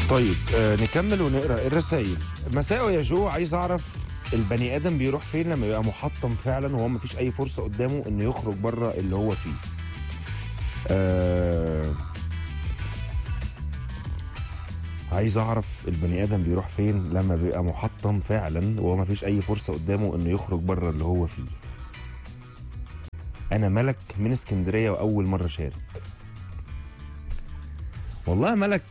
طيب آه نكمل ونقرا الرسائل مساء يا جو عايز اعرف البني ادم بيروح فين لما يبقى محطم فعلا وهو مفيش اي فرصه قدامه انه يخرج بره اللي هو فيه آه عايز اعرف البني ادم بيروح فين لما بيبقى محطم فعلا وهو مفيش اي فرصه قدامه انه يخرج بره اللي هو فيه انا ملك من اسكندريه واول مره اشارك والله يا ملك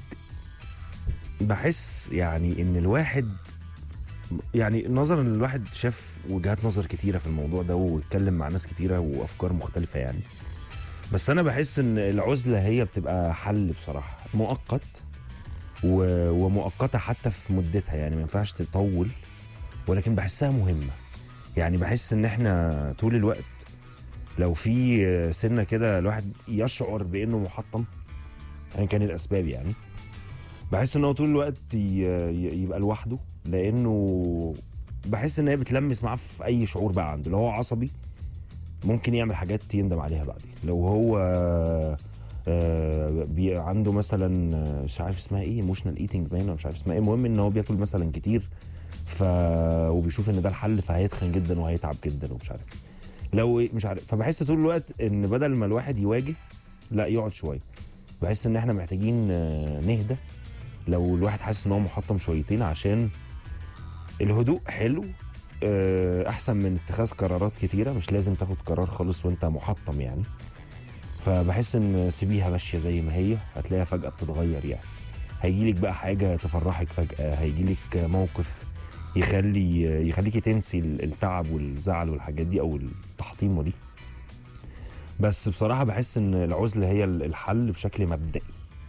بحس يعني ان الواحد يعني نظرا ان الواحد شاف وجهات نظر كتيره في الموضوع ده واتكلم مع ناس كتيره وافكار مختلفه يعني بس انا بحس ان العزله هي بتبقى حل بصراحه مؤقت و... ومؤقته حتى في مدتها يعني ما ينفعش تطول ولكن بحسها مهمه يعني بحس ان احنا طول الوقت لو في سنه كده الواحد يشعر بانه محطم ايا كان الاسباب يعني بحس ان هو طول الوقت ي- ي- يبقى لوحده لانه بحس ان هي بتلمس معاه في اي شعور بقى عنده لو هو عصبي ممكن يعمل حاجات يندم عليها بعدين لو هو آه، بي عنده مثلا آه، مش عارف اسمها ايه ايموشنال ايتنج باين ولا مش عارف اسمها ايه المهم ان هو بياكل مثلا كتير ف وبيشوف ان ده الحل فهيتخن جدا وهيتعب جدا ومش عارف لو إيه- مش عارف فبحس طول الوقت ان بدل ما الواحد يواجه لا يقعد شويه بحس ان احنا محتاجين آه، نهدى لو الواحد حاسس ان هو محطم شويتين عشان الهدوء حلو آه، احسن من اتخاذ قرارات كتيره مش لازم تاخد قرار خالص وانت محطم يعني فبحس ان سيبيها ماشيه زي ما هي هتلاقيها فجاه بتتغير يعني هيجيلك بقى حاجه تفرحك فجاه هيجيلك موقف يخلي يخليكي تنسي التعب والزعل والحاجات دي او التحطيمه دي بس بصراحه بحس ان العزله هي الحل بشكل مبدئي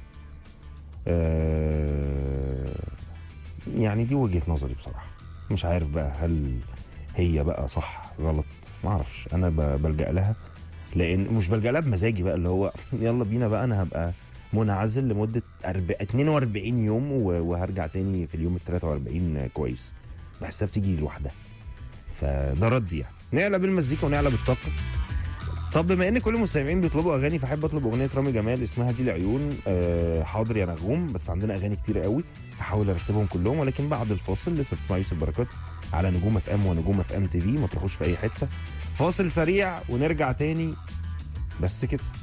آه، يعني دي وجهه نظري بصراحه مش عارف بقى هل هي بقى صح غلط ما اعرفش انا ب- بلجا لها لان مش بلجا لها بمزاجي بقى اللي هو يلا بينا بقى انا هبقى منعزل لمده أرب... 42 يوم و- وهرجع تاني في اليوم ال 43 كويس بحسها بتيجي لوحدها فده ردي يعني نعلى بالمزيكا ونعلى بالطاقه طب بما ان كل المستمعين بيطلبوا اغاني فاحب اطلب اغنيه رامي جمال اسمها دي العيون آه حاضر يا نغوم بس عندنا اغاني كتير قوي هحاول ارتبهم كلهم ولكن بعد الفاصل لسه بتسمع يوسف بركات على نجوم اف ام ونجوم اف ام تي في ما تروحوش في اي حته فاصل سريع ونرجع تاني بس كده